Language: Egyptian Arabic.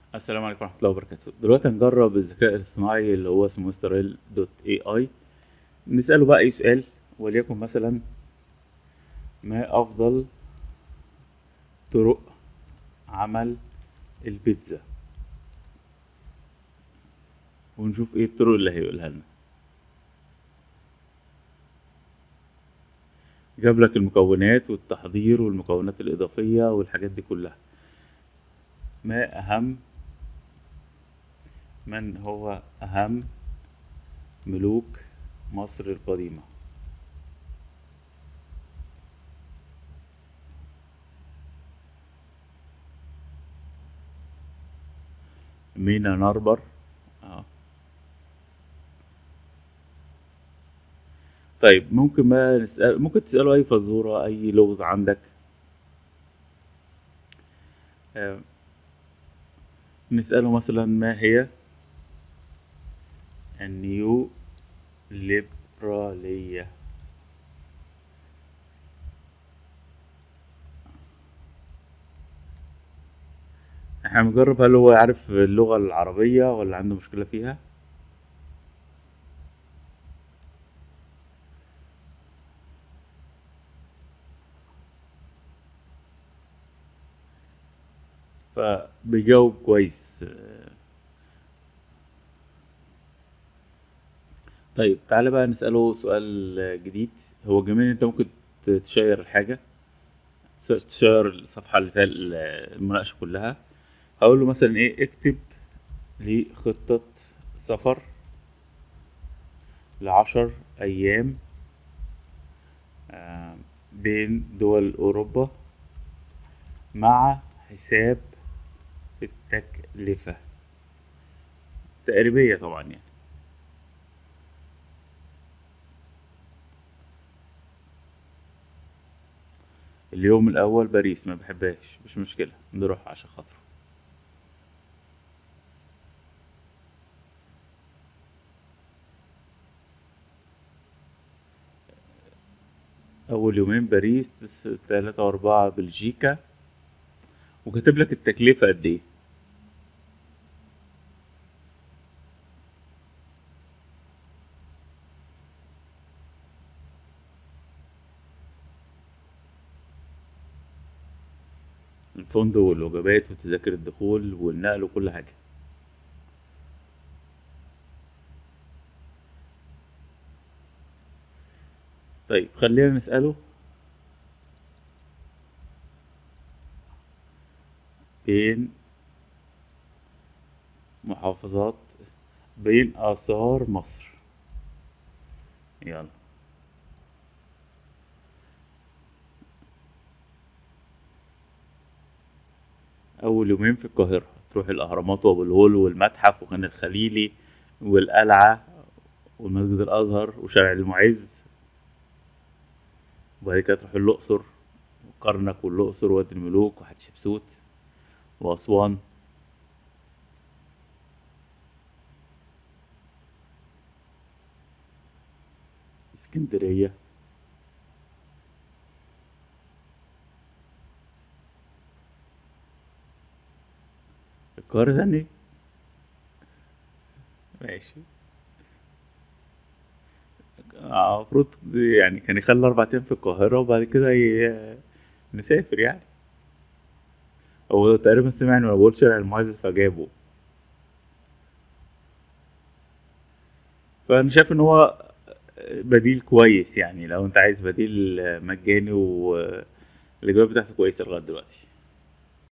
السلام عليكم ورحمة الله وبركاته دلوقتي هنجرب الذكاء الاصطناعي اللي هو اسمه مستر دوت اي اي نسأله بقى اي سؤال وليكن مثلا ما افضل طرق عمل البيتزا ونشوف ايه الطرق اللي هيقولها لنا جاب لك المكونات والتحضير والمكونات الإضافية والحاجات دي كلها ما أهم من هو أهم ملوك مصر القديمة مينا نربر اه طيب ممكن ما نسأل ممكن تسأله أي فزورة أي لغز عندك آه. نسأله مثلا ما هي النيو ليبرالية احنا بنجرب هل هو يعرف اللغة العربية ولا عنده مشكلة فيها فبيجاوب كويس طيب تعالى بقى نسأله سؤال جديد هو جميل انت ممكن تشير الحاجة تشير الصفحة اللي فيها المناقشة كلها هقول له مثلا ايه اكتب لي خطة سفر لعشر ايام بين دول اوروبا مع حساب التكلفة تقريبية طبعا يعني اليوم الأول باريس ما بحبهاش مش مشكلة نروح عشان خاطره أول يومين باريس تلاتة وأربعة بلجيكا وكاتب لك التكلفة قد إيه الفندق والوجبات وتذاكر الدخول والنقل وكل حاجة طيب خلينا نسأله بين محافظات بين آثار مصر يلا أول يومين في القاهرة تروح الأهرامات وأبو الهول والمتحف وخان الخليلي والقلعة والمسجد الأزهر وشارع المعز وبعد كده تروح الأقصر وكرنك والأقصر وادي الملوك وحتشبسوت وأسوان اسكندرية القاهرة تاني ماشي المفروض يعني كان يخلي أربع أيام في القاهرة وبعد كده ي... نسافر يعني هو تقريبا سمعني وأنا بقول شارع المعز فجابه فأنا شايف إن هو بديل كويس يعني لو أنت عايز بديل مجاني والإجابات بتاعته كويسة لغاية دلوقتي